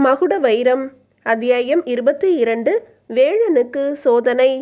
மகுட வைரம் அத்தியாயம் இருபத்தி இரண்டு வேழனுக்கு சோதனை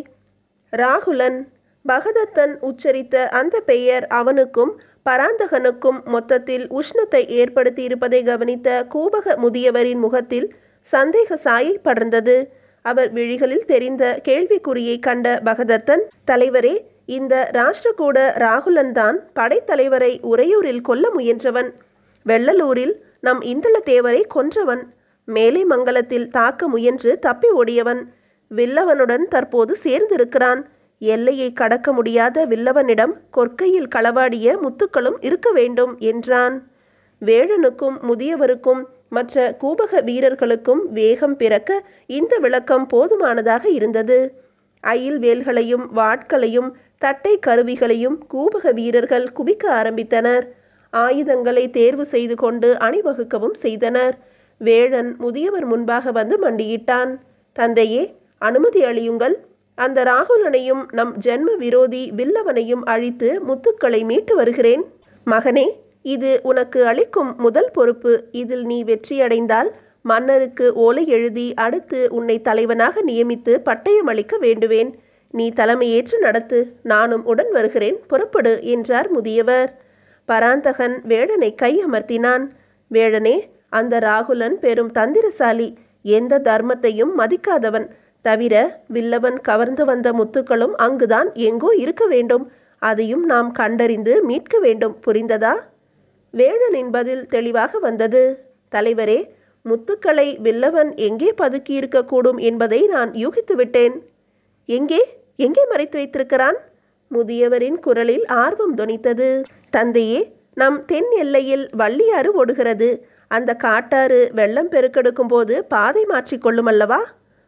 ராகுலன் பகதத்தன் உச்சரித்த அந்த பெயர் அவனுக்கும் பராந்தகனுக்கும் மொத்தத்தில் உஷ்ணத்தை ஏற்படுத்தி இருப்பதை கவனித்த கூபக முதியவரின் முகத்தில் சந்தேக சாயை படர்ந்தது அவர் விழிகளில் தெரிந்த கேள்விக்குறியை கண்ட பகதத்தன் தலைவரே இந்த ராஷ்டிரகூட ராகுலன் தான் படைத்தலைவரை உறையூரில் கொல்ல முயன்றவன் வெள்ளலூரில் நம் இந்தளத்தேவரை கொன்றவன் மேலை மங்கலத்தில் தாக்க முயன்று தப்பி ஓடியவன் வில்லவனுடன் தற்போது சேர்ந்திருக்கிறான் எல்லையை கடக்க முடியாத வில்லவனிடம் கொற்கையில் களவாடிய முத்துக்களும் இருக்க வேண்டும் என்றான் வேழனுக்கும் முதியவருக்கும் மற்ற கூபக வீரர்களுக்கும் வேகம் பிறக்க இந்த விளக்கம் போதுமானதாக இருந்தது அயில் வேல்களையும் வாட்களையும் தட்டை கருவிகளையும் கூபக வீரர்கள் குவிக்க ஆரம்பித்தனர் ஆயுதங்களை தேர்வு செய்து கொண்டு அணிவகுக்கவும் செய்தனர் வேழன் முதியவர் முன்பாக வந்து மண்டியிட்டான் தந்தையே அனுமதி அளியுங்கள் அந்த ராகுலனையும் நம் ஜென்ம விரோதி வில்லவனையும் அழித்து முத்துக்களை மீட்டு வருகிறேன் மகனே இது உனக்கு அளிக்கும் முதல் பொறுப்பு இதில் நீ வெற்றியடைந்தால் மன்னருக்கு ஓலை எழுதி அடுத்து உன்னை தலைவனாக நியமித்து பட்டயம் அளிக்க வேண்டுவேன் நீ தலைமையேற்று நடத்து நானும் உடன் வருகிறேன் புறப்படு என்றார் முதியவர் பராந்தகன் வேடனை கை அமர்த்தினான் வேடனே அந்த ராகுலன் பெரும் தந்திரசாலி எந்த தர்மத்தையும் மதிக்காதவன் தவிர வில்லவன் கவர்ந்து வந்த முத்துக்களும் அங்குதான் எங்கோ இருக்க வேண்டும் அதையும் நாம் கண்டறிந்து மீட்க வேண்டும் புரிந்ததா வேடனின் பதில் தெளிவாக வந்தது தலைவரே முத்துக்களை வில்லவன் எங்கே பதுக்கி இருக்கக்கூடும் என்பதை நான் யூகித்து விட்டேன் எங்கே எங்கே மறைத்து வைத்திருக்கிறான் முதியவரின் குரலில் ஆர்வம் தொனித்தது தந்தையே நம் தென் எல்லையில் வள்ளியாறு ஓடுகிறது அந்த காட்டாறு வெள்ளம் பெருக்கெடுக்கும் போது பாதை மாற்றிக்கொள்ளும் அல்லவா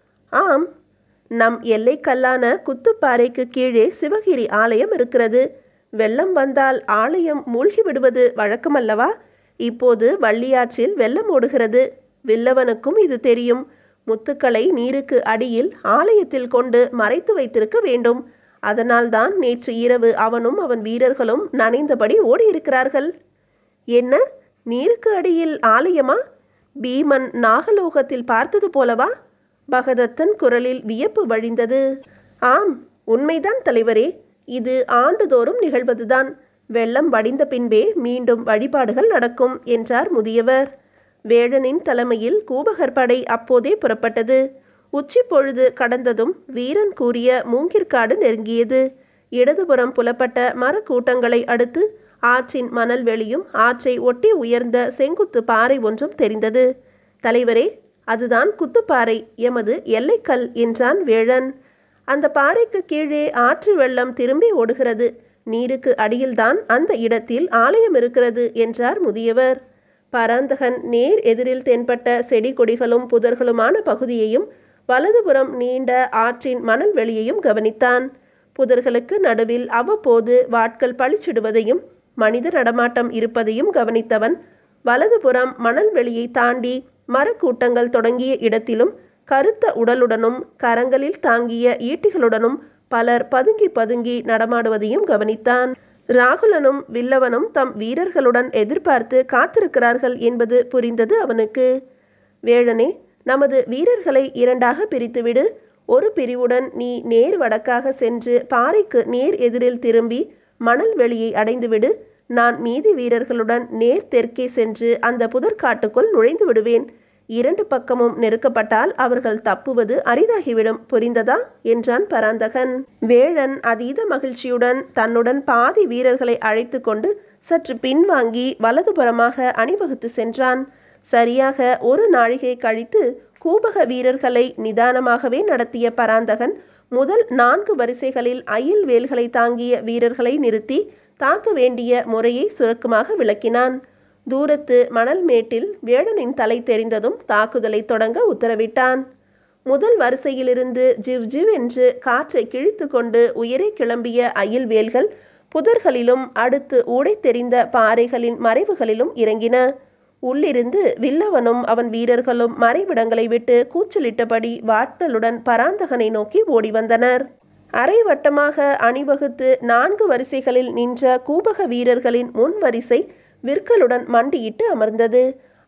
ஆம் நம் எல்லைக்கல்லான குத்துப்பாறைக்கு கீழே சிவகிரி ஆலயம் இருக்கிறது வெள்ளம் வந்தால் ஆலயம் மூழ்கி விடுவது வழக்கமல்லவா இப்போது வள்ளியாற்றில் வெள்ளம் ஓடுகிறது வில்லவனுக்கும் இது தெரியும் முத்துக்களை நீருக்கு அடியில் ஆலயத்தில் கொண்டு மறைத்து வைத்திருக்க வேண்டும் அதனால்தான் நேற்று இரவு அவனும் அவன் வீரர்களும் நனைந்தபடி ஓடியிருக்கிறார்கள் என்ன நீருக்கு அடியில் ஆலயமா பீமன் நாகலோகத்தில் பார்த்தது போலவா பகதத்தன் குரலில் வியப்பு வழிந்தது ஆம் உண்மைதான் தலைவரே இது ஆண்டுதோறும் நிகழ்வதுதான் வெள்ளம் வடிந்த பின்பே மீண்டும் வழிபாடுகள் நடக்கும் என்றார் முதியவர் வேடனின் தலைமையில் கூபகர் படை அப்போதே புறப்பட்டது உச்சி பொழுது கடந்ததும் வீரன் கூறிய மூங்கிற்காடு நெருங்கியது இடதுபுறம் புலப்பட்ட மரக்கூட்டங்களை அடுத்து ஆற்றின் மணல் வெளியும் ஆற்றை ஒட்டி உயர்ந்த செங்குத்து பாறை ஒன்றும் தெரிந்தது தலைவரே அதுதான் குத்துப்பாறை எமது எல்லைக்கல் என்றான் வேழன் அந்த பாறைக்கு கீழே ஆற்று வெள்ளம் திரும்பி ஓடுகிறது நீருக்கு அடியில்தான் அந்த இடத்தில் ஆலயம் இருக்கிறது என்றார் முதியவர் பராந்தகன் நேர் எதிரில் தென்பட்ட செடி கொடிகளும் புதர்களுமான பகுதியையும் வலதுபுறம் நீண்ட ஆற்றின் மணல் வெளியையும் கவனித்தான் புதர்களுக்கு நடுவில் அவ்வப்போது வாட்கள் பளிச்சிடுவதையும் மனித நடமாட்டம் இருப்பதையும் கவனித்தவன் வலதுபுறம் மணல் வெளியை தாண்டி மரக்கூட்டங்கள் தொடங்கிய இடத்திலும் கருத்த உடலுடனும் கரங்களில் தாங்கிய ஈட்டிகளுடனும் பலர் பதுங்கி பதுங்கி நடமாடுவதையும் கவனித்தான் ராகுலனும் வில்லவனும் தம் வீரர்களுடன் எதிர்பார்த்து காத்திருக்கிறார்கள் என்பது புரிந்தது அவனுக்கு வேழனே நமது வீரர்களை இரண்டாக பிரித்துவிடு ஒரு பிரிவுடன் நீ நேர் வடக்காக சென்று பாறைக்கு நேர் எதிரில் திரும்பி மணல் வெளியை அடைந்துவிடு நான் மீதி வீரர்களுடன் நேர் தெற்கே சென்று அந்த புதற்காட்டுக்குள் நுழைந்து விடுவேன் இரண்டு பக்கமும் நெருக்கப்பட்டால் அவர்கள் தப்புவது அரிதாகிவிடும் புரிந்ததா என்றான் பராந்தகன் வேழன் அதீத மகிழ்ச்சியுடன் தன்னுடன் பாதி வீரர்களை அழைத்து கொண்டு சற்று பின்வாங்கி வலதுபுறமாக அணிவகுத்து சென்றான் சரியாக ஒரு நாழிகை கழித்து கூபக வீரர்களை நிதானமாகவே நடத்திய பராந்தகன் முதல் நான்கு வரிசைகளில் அயில் வேல்களை தாங்கிய வீரர்களை நிறுத்தி தாக்க வேண்டிய முறையை சுருக்கமாக விளக்கினான் தூரத்து மணல் மேட்டில் வேடனின் தலை தெரிந்ததும் தாக்குதலை தொடங்க உத்தரவிட்டான் முதல் வரிசையிலிருந்து ஜிவ் ஜிவ் என்று காற்றை கிழித்து கொண்டு உயரே கிளம்பிய அயில் வேல்கள் புதர்களிலும் அடுத்து ஊடை தெரிந்த பாறைகளின் மறைவுகளிலும் இறங்கின உள்ளிருந்து வில்லவனும் அவன் வீரர்களும் மறைவிடங்களை விட்டு கூச்சலிட்டபடி வாட்களுடன் பராந்தகனை நோக்கி ஓடி வந்தனர் அரை வட்டமாக அணிவகுத்து நான்கு வரிசைகளில் நின்ற கூபக வீரர்களின் முன் வரிசை விற்களுடன் மண்டியிட்டு அமர்ந்தது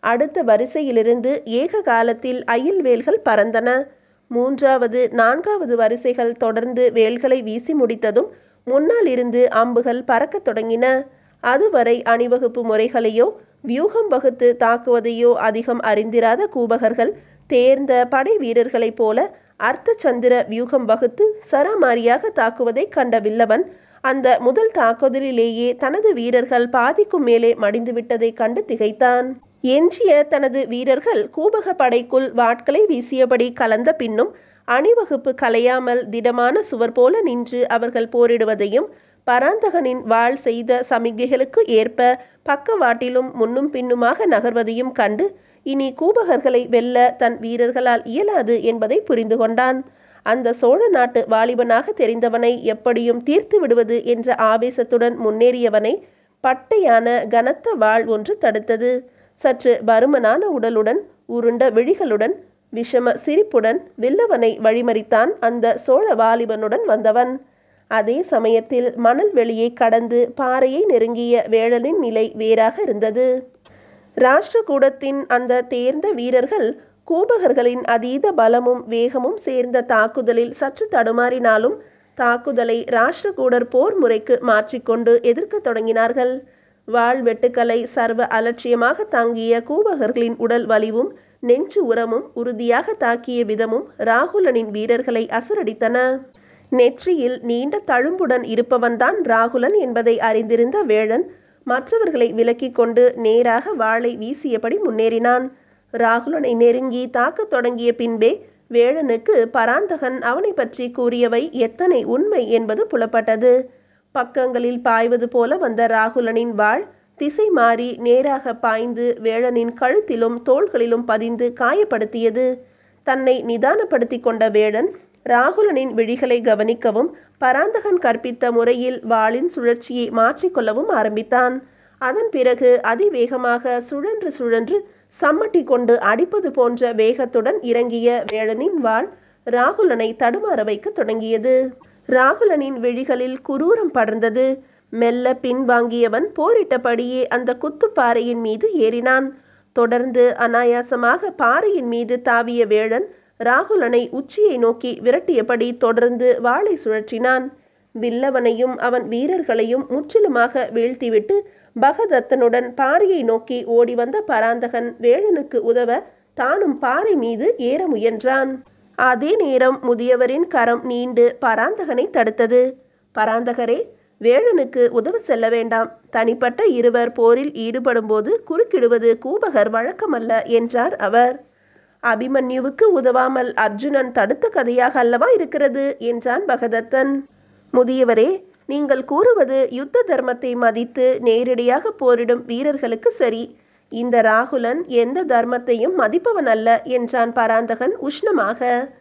அடுத்த வரிசையிலிருந்து ஏக காலத்தில் அயில் வேல்கள் பறந்தன மூன்றாவது நான்காவது வரிசைகள் தொடர்ந்து வேல்களை வீசி முடித்ததும் முன்னால் இருந்து அம்புகள் பறக்கத் தொடங்கின அதுவரை அணிவகுப்பு முறைகளையோ வியூகம் வகுத்து தாக்குவதையோ அதிகம் அறிந்திராத கூபகர்கள் தேர்ந்த படை வீரர்களைப் போல அர்த்த சந்திர வியூகம் வகுத்து சராமாரியாக தாக்குவதை கண்ட வில்லவன் அந்த முதல் தாக்குதலிலேயே தனது வீரர்கள் பாதிக்கும் மேலே மடிந்துவிட்டதை கண்டு திகைத்தான் எஞ்சிய தனது வீரர்கள் கூபக படைக்குள் வாட்களை வீசியபடி கலந்த பின்னும் அணிவகுப்பு கலையாமல் திடமான சுவர் போல நின்று அவர்கள் போரிடுவதையும் பராந்தகனின் வாழ் செய்த சமிகைகளுக்கு ஏற்ப பக்கவாட்டிலும் முன்னும் பின்னுமாக நகர்வதையும் கண்டு இனி கூபகர்களை வெல்ல தன் வீரர்களால் இயலாது என்பதை புரிந்து கொண்டான் அந்த சோழ நாட்டு வாலிபனாக தெரிந்தவனை எப்படியும் தீர்த்து விடுவது என்ற ஆவேசத்துடன் முன்னேறியவனை பட்டையான கனத்த வாள் ஒன்று தடுத்தது சற்று பருமனான உடலுடன் உருண்ட விழிகளுடன் விஷம சிரிப்புடன் வில்லவனை வழிமறித்தான் அந்த சோழ வாலிபனுடன் வந்தவன் அதே சமயத்தில் மணல் வெளியை கடந்து பாறையை நெருங்கிய வேழனின் நிலை வேறாக இருந்தது ராஷ்டிரகூடத்தின் அந்த தேர்ந்த வீரர்கள் கூபகர்களின் அதீத பலமும் வேகமும் சேர்ந்த தாக்குதலில் சற்று தடுமாறினாலும் தாக்குதலை ராஷ்டிரகூடர் போர் முறைக்கு மாற்றிக்கொண்டு எதிர்க்கத் தொடங்கினார்கள் வாழ் வெட்டுக்களை சர்வ அலட்சியமாக தாங்கிய கூபகர்களின் உடல் வலிவும் நெஞ்சு உரமும் உறுதியாக தாக்கிய விதமும் ராகுலனின் வீரர்களை அசரடித்தன நெற்றியில் நீண்ட தழும்புடன் இருப்பவன்தான் ராகுலன் என்பதை அறிந்திருந்த வேழன் மற்றவர்களை விலக்கிக் கொண்டு நேராக வாளை வீசியபடி முன்னேறினான் ராகுலனை நெருங்கி தாக்கத் தொடங்கிய பின்பே வேழனுக்கு பராந்தகன் அவனை பற்றி கூறியவை எத்தனை உண்மை என்பது புலப்பட்டது பக்கங்களில் பாய்வது போல வந்த ராகுலனின் வாள் திசை மாறி நேராக பாய்ந்து வேழனின் கழுத்திலும் தோள்களிலும் பதிந்து காயப்படுத்தியது தன்னை நிதானப்படுத்தி கொண்ட வேழன் ராகுலனின் விழிகளை கவனிக்கவும் பராந்தகன் கற்பித்த முறையில் வாளின் சுழற்சியை மாற்றிக்கொள்ளவும் ஆரம்பித்தான் அதன் பிறகு அதிவேகமாக சுழன்று சுழன்று சம்மட்டி கொண்டு அடிப்பது போன்ற வேகத்துடன் இறங்கிய வேளனின் வாள் ராகுலனை தடுமாற வைக்க தொடங்கியது ராகுலனின் விழிகளில் குரூரம் படர்ந்தது மெல்ல பின்வாங்கியவன் போரிட்டபடியே அந்த குத்துப்பாறையின் மீது ஏறினான் தொடர்ந்து அனாயாசமாக பாறையின் மீது தாவிய வேழன் ராகுலனை உச்சியை நோக்கி விரட்டியபடி தொடர்ந்து வாளை சுழற்றினான் வில்லவனையும் அவன் வீரர்களையும் முற்றிலுமாக வீழ்த்திவிட்டு பகதத்தனுடன் பாறையை நோக்கி ஓடி வந்த பராந்தகன் வேழனுக்கு உதவ தானும் பாறை மீது ஏற முயன்றான் அதே நேரம் முதியவரின் கரம் நீண்டு பராந்தகனை தடுத்தது பராந்தகரே வேழனுக்கு உதவ செல்ல வேண்டாம் தனிப்பட்ட இருவர் போரில் ஈடுபடும்போது குறுக்கிடுவது கூபகர் வழக்கமல்ல என்றார் அவர் அபிமன்யுவுக்கு உதவாமல் அர்ஜுனன் தடுத்த கதையாக அல்லவா இருக்கிறது என்றான் பகதத்தன் முதியவரே நீங்கள் கூறுவது யுத்த தர்மத்தை மதித்து நேரடியாக போரிடும் வீரர்களுக்கு சரி இந்த ராகுலன் எந்த தர்மத்தையும் மதிப்பவன் அல்ல என்றான் பராந்தகன் உஷ்ணமாக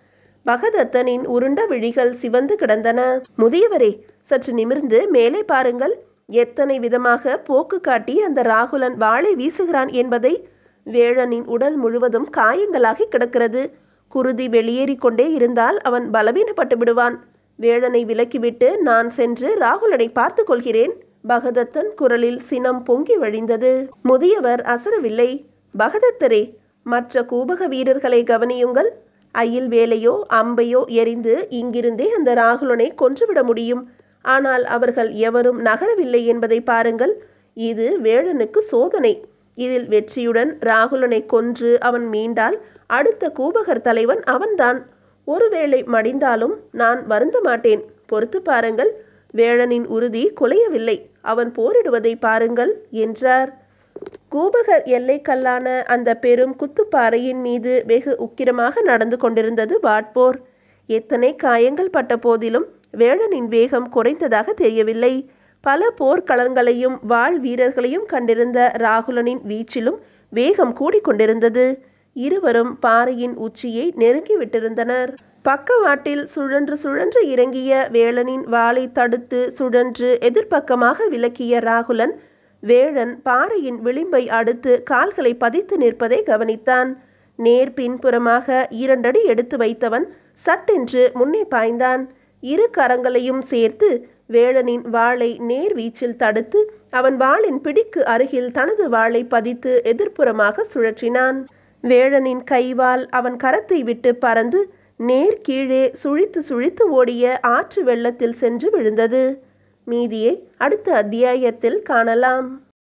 பகதத்தனின் உருண்ட விழிகள் சிவந்து கிடந்தன முதியவரே சற்று நிமிர்ந்து மேலே பாருங்கள் எத்தனை விதமாக போக்கு காட்டி அந்த ராகுலன் வாளை வீசுகிறான் என்பதை வேழனின் உடல் முழுவதும் காயங்களாகி கிடக்கிறது குருதி வெளியேறி கொண்டே இருந்தால் அவன் பலவீனப்பட்டு விடுவான் வேழனை விலக்கிவிட்டு நான் சென்று ராகுலனை பார்த்து கொள்கிறேன் பகதத்தன் குரலில் சினம் பொங்கி வழிந்தது முதியவர் அசரவில்லை பகதத்தரே மற்ற கூபக வீரர்களை கவனியுங்கள் அயில் வேலையோ அம்பையோ எரிந்து இங்கிருந்தே அந்த ராகுலனை கொன்றுவிட முடியும் ஆனால் அவர்கள் எவரும் நகரவில்லை என்பதை பாருங்கள் இது வேழனுக்கு சோதனை இதில் வெற்றியுடன் ராகுலனை கொன்று அவன் மீண்டால் அடுத்த கூபகர் தலைவன் அவன்தான் ஒருவேளை மடிந்தாலும் நான் வருந்த மாட்டேன் பொறுத்து பாருங்கள் வேழனின் உறுதி குலையவில்லை அவன் போரிடுவதை பாருங்கள் என்றார் கூபகர் எல்லைக்கல்லான அந்த பெரும் குத்துப்பாறையின் மீது வெகு உக்கிரமாக நடந்து கொண்டிருந்தது வாட்போர் எத்தனை காயங்கள் பட்ட போதிலும் வேழனின் வேகம் குறைந்ததாக தெரியவில்லை பல போர்க்களங்களையும் வாழ் வீரர்களையும் கண்டிருந்த ராகுலனின் வீச்சிலும் வேகம் கூடிக்கொண்டிருந்தது இருவரும் பாறையின் உச்சியை நெருங்கி விட்டிருந்தனர் பக்கவாட்டில் சுழன்று சுழன்று இறங்கிய வேளனின் வாளை தடுத்து சுழன்று எதிர்ப்பக்கமாக விலக்கிய ராகுலன் வேழன் பாறையின் விளிம்பை அடுத்து கால்களை பதித்து நிற்பதை கவனித்தான் நேர் பின்புறமாக இரண்டடி எடுத்து வைத்தவன் சட்டென்று முன்னே பாய்ந்தான் இரு கரங்களையும் சேர்த்து வேழனின் வாளை நேர் வீச்சில் தடுத்து அவன் வாளின் பிடிக்கு அருகில் தனது வாளை பதித்து எதிர்ப்புறமாக சுழற்றினான் வேழனின் கைவால் அவன் கரத்தை விட்டு பறந்து நேர் கீழே சுழித்து சுழித்து ஓடிய ஆற்று வெள்ளத்தில் சென்று விழுந்தது மீதியை அடுத்த அத்தியாயத்தில் காணலாம்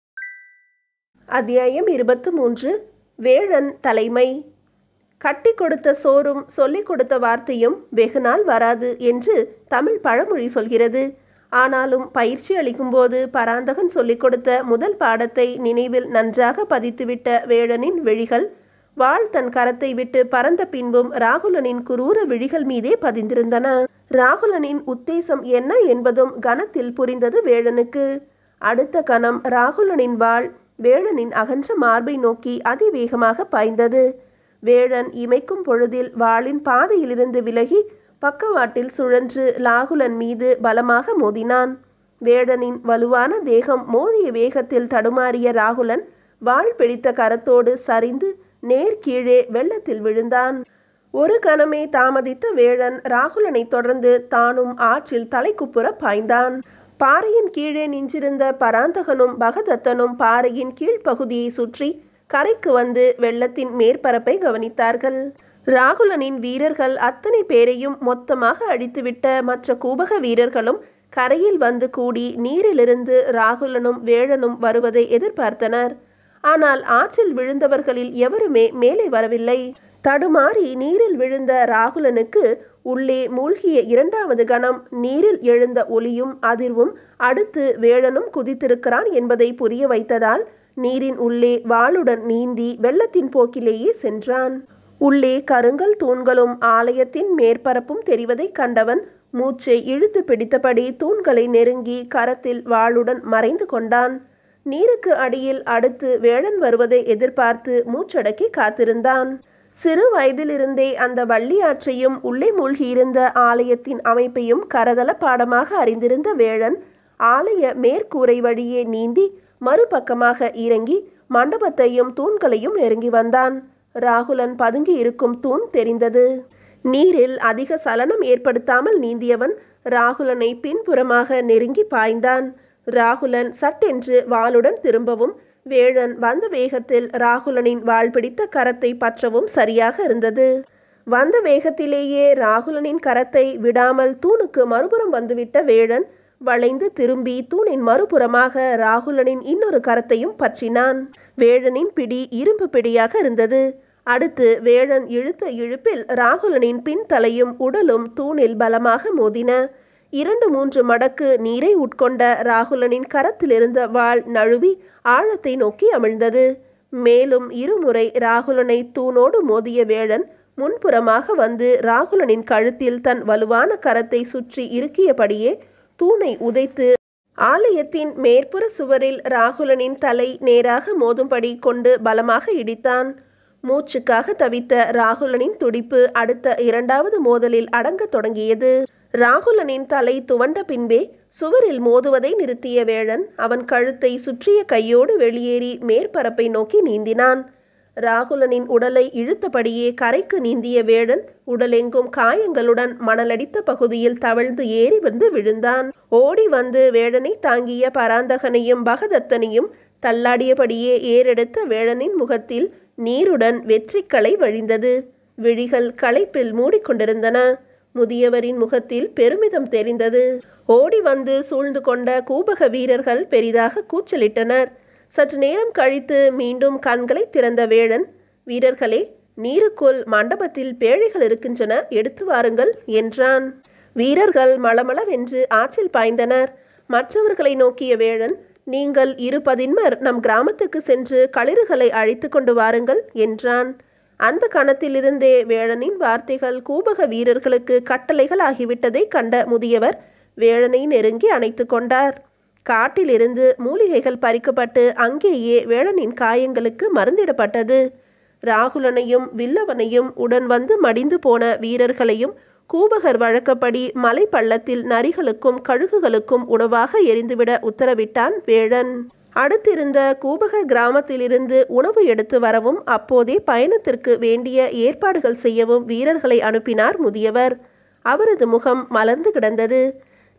அத்தியாயம் இருபத்து மூன்று வேழன் தலைமை கட்டி கொடுத்த சோறும் சொல்லிக் கொடுத்த வார்த்தையும் வெகுநாள் வராது என்று தமிழ் பழமொழி சொல்கிறது ஆனாலும் பயிற்சி அளிக்கும்போது பராந்தகன் சொல்லிக் கொடுத்த முதல் பாடத்தை நினைவில் நன்றாக பதித்துவிட்ட வேழனின் விழிகள் வாழ் தன் கரத்தை விட்டு பறந்த பின்பும் ராகுலனின் குரூர விழிகள் மீதே பதிந்திருந்தன ராகுலனின் உத்தேசம் என்ன என்பதும் கனத்தில் புரிந்தது வேழனுக்கு அடுத்த கணம் ராகுலனின் வாள் வேழனின் அகன்ற மார்பை நோக்கி அதிவேகமாக பாய்ந்தது வேழன் இமைக்கும் பொழுதில் வாளின் பாதையிலிருந்து விலகி பக்கவாட்டில் சுழன்று லாகுலன் மீது பலமாக மோதினான் வேடனின் வலுவான தேகம் மோதிய வேகத்தில் தடுமாறிய ராகுலன் வாழ் பிடித்த கரத்தோடு சரிந்து நேர் கீழே வெள்ளத்தில் விழுந்தான் ஒரு கணமே தாமதித்த வேழன் ராகுலனை தொடர்ந்து தானும் ஆற்றில் தலைக்குப்புற பாய்ந்தான் பாறையின் கீழே நின்றிருந்த பராந்தகனும் பகதத்தனும் பாறையின் கீழ்ப்பகுதியை சுற்றி கரைக்கு வந்து வெள்ளத்தின் மேற்பரப்பை கவனித்தார்கள் ராகுலனின் வீரர்கள் அத்தனை பேரையும் மொத்தமாக அழித்துவிட்ட மற்ற கூபக வீரர்களும் கரையில் வந்து கூடி நீரிலிருந்து ராகுலனும் வேழனும் வருவதை எதிர்பார்த்தனர் ஆனால் ஆற்றில் விழுந்தவர்களில் எவருமே மேலே வரவில்லை தடுமாறி நீரில் விழுந்த ராகுலனுக்கு உள்ளே மூழ்கிய இரண்டாவது கணம் நீரில் எழுந்த ஒளியும் அதிர்வும் அடுத்து வேழனும் குதித்திருக்கிறான் என்பதை புரிய வைத்ததால் நீரின் உள்ளே வாளுடன் நீந்தி வெள்ளத்தின் போக்கிலேயே சென்றான் உள்ளே கருங்கல் தூண்களும் ஆலயத்தின் மேற்பரப்பும் தெரிவதை கண்டவன் மூச்சை இழுத்து பிடித்தபடி தூண்களை நெருங்கி கரத்தில் வாளுடன் மறைந்து கொண்டான் நீருக்கு அடியில் அடுத்து வேழன் வருவதை எதிர்பார்த்து மூச்சடக்கி காத்திருந்தான் சிறு வயதிலிருந்தே அந்த வள்ளியாற்றையும் உள்ளே மூழ்கியிருந்த ஆலயத்தின் அமைப்பையும் கரதல பாடமாக அறிந்திருந்த வேழன் ஆலய மேற்கூரை வழியே நீந்தி மறுபக்கமாக இறங்கி மண்டபத்தையும் தூண்களையும் நெருங்கி வந்தான் ராகுலன் பதுங்கி இருக்கும் தூண் தெரிந்தது நீரில் அதிக சலனம் ஏற்படுத்தாமல் நீந்தியவன் ராகுலனை பின்புறமாக நெருங்கி பாய்ந்தான் ராகுலன் சட்டென்று வாளுடன் திரும்பவும் வேழன் வந்த வேகத்தில் ராகுலனின் வாள் பிடித்த கரத்தை பற்றவும் சரியாக இருந்தது வந்த வேகத்திலேயே ராகுலனின் கரத்தை விடாமல் தூணுக்கு மறுபுறம் வந்துவிட்ட வேழன் வளைந்து திரும்பி தூணின் மறுபுறமாக ராகுலனின் இன்னொரு கரத்தையும் பற்றினான் வேழனின் பிடி இரும்பு பிடியாக இருந்தது அடுத்து வேழன் இழுத்த இழுப்பில் ராகுலனின் பின் தலையும் உடலும் தூணில் பலமாக மோதின இரண்டு மூன்று மடக்கு நீரை உட்கொண்ட ராகுலனின் கரத்திலிருந்த வாள் நழுவி ஆழத்தை நோக்கி அமிழ்ந்தது மேலும் இருமுறை ராகுலனை தூணோடு மோதிய வேழன் முன்புறமாக வந்து ராகுலனின் கழுத்தில் தன் வலுவான கரத்தை சுற்றி இறுக்கியபடியே தூணை உதைத்து ஆலயத்தின் மேற்புற சுவரில் ராகுலனின் தலை நேராக மோதும்படி கொண்டு பலமாக இடித்தான் மூச்சுக்காக தவித்த ராகுலனின் துடிப்பு அடுத்த இரண்டாவது மோதலில் அடங்கத் தொடங்கியது ராகுலனின் தலை துவண்ட பின்பே சுவரில் மோதுவதை நிறுத்திய வேழன் அவன் கழுத்தை சுற்றிய கையோடு வெளியேறி மேற்பரப்பை நோக்கி நீந்தினான் ராகுலனின் உடலை இழுத்தபடியே கரைக்கு நீந்திய வேழன் உடலெங்கும் காயங்களுடன் மணலடித்த பகுதியில் தவழ்ந்து ஏறி வந்து விழுந்தான் ஓடி வந்து வேழனை தாங்கிய பராந்தகனையும் பகதத்தனையும் தள்ளாடியபடியே ஏறெடுத்த வேழனின் முகத்தில் நீருடன் வெற்றிக்களை வழிந்தது விழிகள் களைப்பில் மூடிக்கொண்டிருந்தன முதியவரின் முகத்தில் பெருமிதம் தெரிந்தது ஓடி வந்து சூழ்ந்து கொண்ட கூபக வீரர்கள் பெரிதாக கூச்சலிட்டனர் சற்று நேரம் கழித்து மீண்டும் கண்களை திறந்த வேழன் வீரர்களே நீருக்குள் மண்டபத்தில் பேழைகள் இருக்கின்றன எடுத்து வாருங்கள் என்றான் வீரர்கள் மளமளவென்று ஆற்றில் பாய்ந்தனர் மற்றவர்களை நோக்கிய வேழன் நீங்கள் இரு பதின்மர் நம் கிராமத்துக்கு சென்று களிறுகளை அழைத்து கொண்டு வாருங்கள் என்றான் அந்த கணத்திலிருந்தே வேழனின் வார்த்தைகள் கூபக வீரர்களுக்கு கட்டளைகள் ஆகிவிட்டதை கண்ட முதியவர் வேழனை நெருங்கி அணைத்து கொண்டார் காட்டிலிருந்து மூலிகைகள் பறிக்கப்பட்டு அங்கேயே வேழனின் காயங்களுக்கு மருந்திடப்பட்டது ராகுலனையும் வில்லவனையும் உடன் வந்து மடிந்து போன வீரர்களையும் கூபகர் வழக்கப்படி மலை பள்ளத்தில் நரிகளுக்கும் கழுகுகளுக்கும் உணவாக எரிந்துவிட உத்தரவிட்டான் வேழன் அடுத்திருந்த கூபகர் கிராமத்திலிருந்து உணவு எடுத்து வரவும் அப்போதே பயணத்திற்கு வேண்டிய ஏற்பாடுகள் செய்யவும் வீரர்களை அனுப்பினார் முதியவர் அவரது முகம் மலர்ந்து கிடந்தது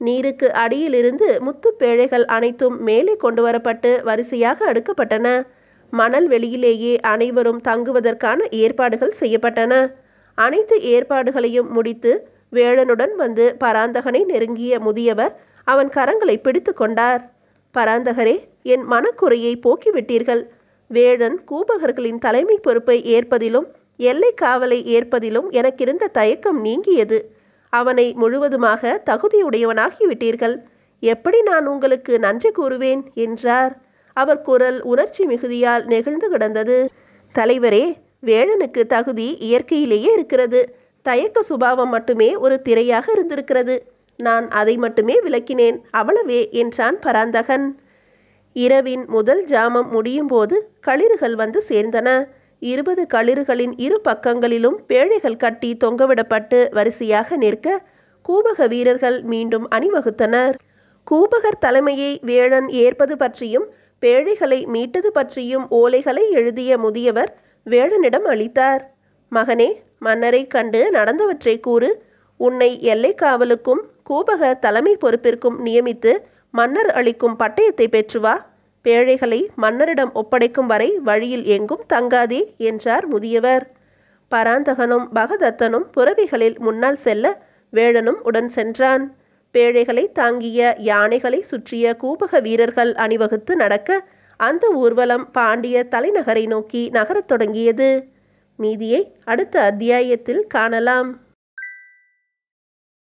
நீருக்கு அடியிலிருந்து முத்துப் பேழைகள் அனைத்தும் மேலே கொண்டு வரப்பட்டு வரிசையாக அடுக்கப்பட்டன மணல் வெளியிலேயே அனைவரும் தங்குவதற்கான ஏற்பாடுகள் செய்யப்பட்டன அனைத்து ஏற்பாடுகளையும் முடித்து வேழனுடன் வந்து பராந்தகனை நெருங்கிய முதியவர் அவன் கரங்களை பிடித்து கொண்டார் பராந்தகரே என் மனக்குறையை போக்கிவிட்டீர்கள் வேழன் கூபகர்களின் தலைமை பொறுப்பை ஏற்பதிலும் எல்லை காவலை ஏற்பதிலும் எனக்கிருந்த தயக்கம் நீங்கியது அவனை முழுவதுமாக தகுதியுடையவனாகிவிட்டீர்கள் எப்படி நான் உங்களுக்கு நன்றி கூறுவேன் என்றார் அவர் குரல் உணர்ச்சி மிகுதியால் நெகிழ்ந்து கிடந்தது தலைவரே வேழனுக்கு தகுதி இயற்கையிலேயே இருக்கிறது தயக்க சுபாவம் மட்டுமே ஒரு திரையாக இருந்திருக்கிறது நான் அதை மட்டுமே விளக்கினேன் அவ்வளவே என்றான் பராந்தகன் இரவின் முதல் ஜாமம் முடியும் போது களிறுகள் வந்து சேர்ந்தன இருபது களிறுகளின் இரு பக்கங்களிலும் பேழைகள் கட்டி தொங்கவிடப்பட்டு வரிசையாக நிற்க கூபக வீரர்கள் மீண்டும் அணிவகுத்தனர் கூபகர் தலைமையை வேழன் ஏற்பது பற்றியும் பேழைகளை மீட்டது பற்றியும் ஓலைகளை எழுதிய முதியவர் வேழனிடம் அளித்தார் மகனே மன்னரை கண்டு நடந்தவற்றை கூறு உன்னை எல்லை காவலுக்கும் கூபக தலைமை பொறுப்பிற்கும் நியமித்து மன்னர் அளிக்கும் பட்டயத்தை பெற்று வா பேழைகளை மன்னரிடம் ஒப்படைக்கும் வரை வழியில் எங்கும் தங்காதே என்றார் முதியவர் பராந்தகனும் பகதத்தனும் புறவிகளில் முன்னால் செல்ல வேழனும் உடன் சென்றான் பேழைகளை தாங்கிய யானைகளை சுற்றிய கூபக வீரர்கள் அணிவகுத்து நடக்க அந்த ஊர்வலம் பாண்டிய தலைநகரை நோக்கி நகரத் தொடங்கியது மீதியை அடுத்த அத்தியாயத்தில் காணலாம்